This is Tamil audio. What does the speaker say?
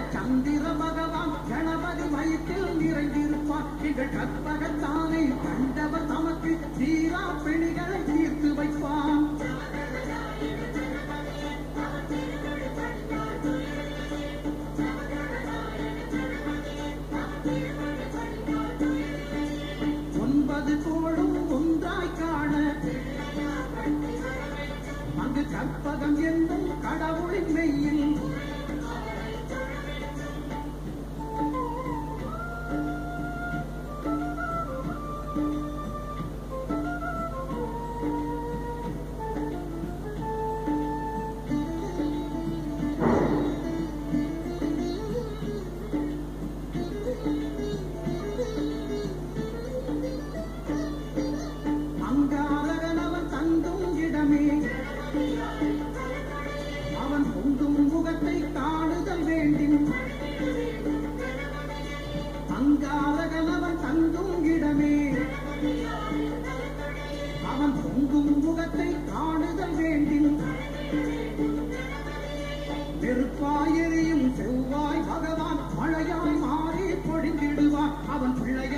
சந்திர பகவான் கணபதி வயிற்றில் நிறைந்திருப்பார் எங்கள் கற்பகத்தானை கண்டவர் தமக்கு தீரா பிணிகளை தீர்த்து வைப்பான் ஒன்பது கோளும் ஒன்றாய் காண அங்கு கற்பகம் என்னும் கடவுளின் மெய்யில் அங்காரகன் அவன் தங்கும் இடமே அவன் பொங்கும் முகத்தை காணுதல் வேண்டும் அங்காரகன் அவன் தங்கும் இடமே அவன் பொங்கும் முகத்தை காணுதல் வேண்டும் நெருப்பாய் எரியும் செவ்வாய் பகவான் மழையாய் மாறி பொழிந்திடுவான் அவன் பிள்ளைய